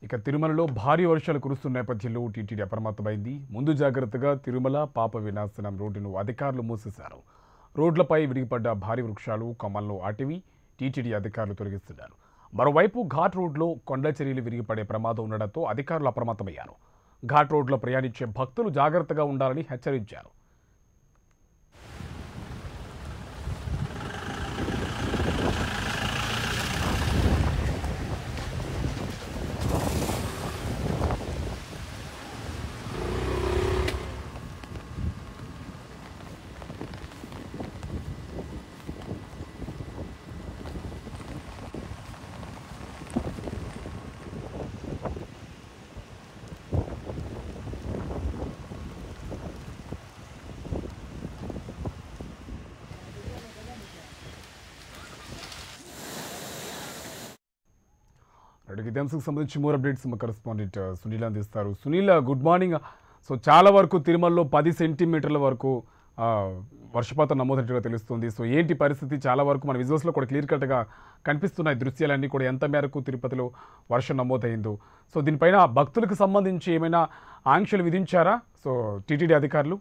ఇక తిరుమలలో భారీ వర్షాలు కురుస్తున్న నేపథ్యంలో టీటీడీ అప్రమత్తమైంది ముందు జాగ్రత్తగా తిరుమల పాప వినాశనం రోడ్డును అధికారులు మూసేశారు రోడ్లపై విరిగిపడ్డ భారీ వృక్షాలు కొమ్మలను అటవీ టీటీడీ అధికారులు తొలగిస్తున్నారు మరోవైపు ఘాట్ రోడ్లో కొండ చర్యలు విరిగిపడే ప్రమాదం ఉండడంతో అధికారులు అప్రమత్తమయ్యారు ఘాట్ రోడ్లో ప్రయాణించే భక్తులు జాగ్రత్తగా ఉండాలని హెచ్చరించారు రెడ్డికి ఇదే అంశకు సంబంధించి మోర్ అప్డేట్స్ మా కరెస్పాండెంట్ సునీల్ అందిస్తారు సునీల్ గుడ్ మార్నింగ్ సో చాలా వరకు తిరుమలలో పది సెంటీమీటర్ల వరకు ఆ, వర్షపాతం నమోదైనట్టుగా తెలుస్తుంది సో ఏంటి పరిస్థితి చాలా వరకు మన విజువల్స్లో కూడా క్లియర్ కట్గా కనిపిస్తున్నాయి దృశ్యాలన్నీ కూడా ఎంత మేరకు తిరుపతిలో వర్షం నమోదైందో సో దీనిపైన భక్తులకు సంబంధించి ఏమైనా ఆంక్షలు విధించారా సో టీటీడీ అధికారులు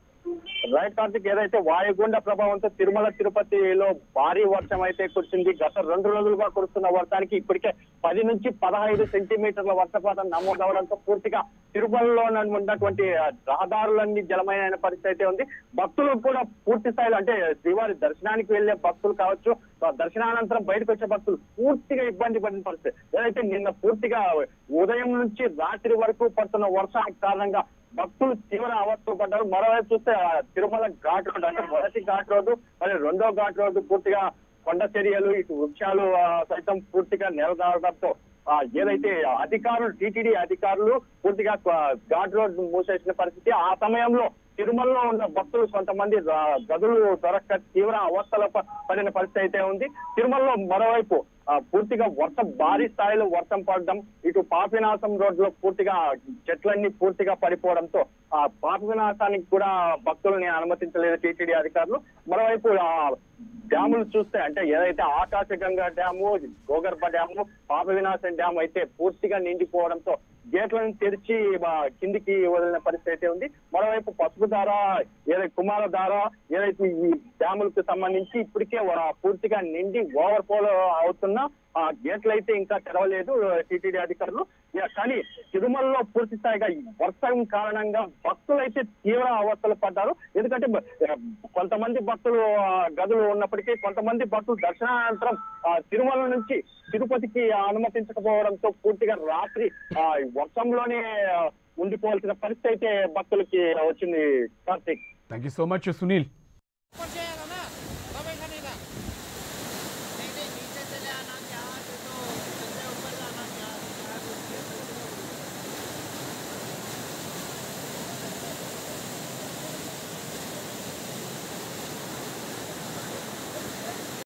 రైట్ కార్తిక్ ఏదైతే వాయుగుండ ప్రభావంతో తిరుమల తిరుపతిలో భారీ వర్షం అయితే కురిసింది గత రెండు రోజులుగా కురుస్తున్న వర్షానికి ఇప్పటికే పది నుంచి పదహైదు సెంటీమీటర్ల వర్షపాతం నమోదవడంతో పూర్తిగా తిరుమలలో ఉన్నటువంటి రహదారులన్నీ జలమైన పరిస్థితి అయితే ఉంది భక్తులు కూడా పూర్తి స్థాయిలో అంటే శ్రీవారి దర్శనానికి వెళ్లే భక్తులు కావచ్చు ఆ దర్శనానంతరం బయటకు వచ్చే భక్తులు పూర్తిగా ఇబ్బంది పడిన పరిస్థితి ఏదైతే నిన్న పూర్తిగా ఉదయం నుంచి రాత్రి వరకు పడుతున్న వర్షానికి కారణంగా భక్తులు తీవ్ర అవస్థలు పడ్డారు మరోవైపు చూస్తే ఆ తిరుమల ఘాట్ రోడ్డు అంటే మొదటి ఘాట్ రోడ్డు మరి రెండో ఘాట్ రోడ్డు పూర్తిగా కొండ చర్యలు ఇటు వృక్షాలు ఆ, సైతం పూర్తిగా నెలదారడంతో ఆ, ఏదైతే అధికారులు టీటీడీ అధికారులు పూర్తిగా ఆ, ఘాట్ రోడ్డు మూసేసిన పరిస్థితి ఆ సమయంలో తిరుమలలో ఉన్న భక్తులు కొంతమంది రా- గదులు దొరక్క తీవ్ర అవస్థల ప- పడిన పరిస్థితి అయితే ఉంది తిరుమలలో మరోవైపు ఆ, పూర్తిగా వర్షం భారీ స్థాయిలో వర్షం పడడం ఇటు పాపినాశం రోడ్లో పూర్తిగా చెట్లన్నీ పూర్తిగా పడిపోవడంతో ఆ పాప వినాశానికి కూడా భక్తులని అనుమతించలేదు టీటీడీ అధికారులు మరోవైపు ఆ డ్యాములు చూస్తే అంటే ఏదైతే ఆకాశగంగా డ్యాము గోగర్భ డ్యాము పాప వినాశం డ్యామ్ అయితే పూర్తిగా నిండిపోవడంతో గేట్లను తెరిచి ఆ, కిందికి వదిలిన పరిస్థితి అయితే ఉంది మరోవైపు పసుపు ధార ఏదైతే కుమార ధార ఏదైతే ఈ డ్యాములకు సంబంధించి ఇప్పటికే ఆ, పూర్తిగా నిండి ఓవర్ ఫ్లో అవుతున్న ఆ గేట్లు అయితే ఇంకా తెరవలేదు టీటీడీ అధికారులు ఇక కానీ తిరుమలలో పూర్తి స్థాయిగా ఈ వర్షం కారణంగా భక్తులు అయితే తీవ్ర అవస్థలు పడ్డారు ఎందుకంటే ఆ, కొంతమంది భక్తులు ఆ, గదులు ఉన్నప్పటికీ కొంతమంది భక్తులు దర్శనానంతరం ఆ, తిరుమల నుంచి తిరుపతికి అనుమతించకపోవడంతో పూర్తిగా రాత్రి ఆ, వర్షంలోనే ఆ, ఉండిపోవాల్సిన పరిస్థితి అయితే భక్తులకి వచ్చింది Karthik thank you so much Sunil కొంచెం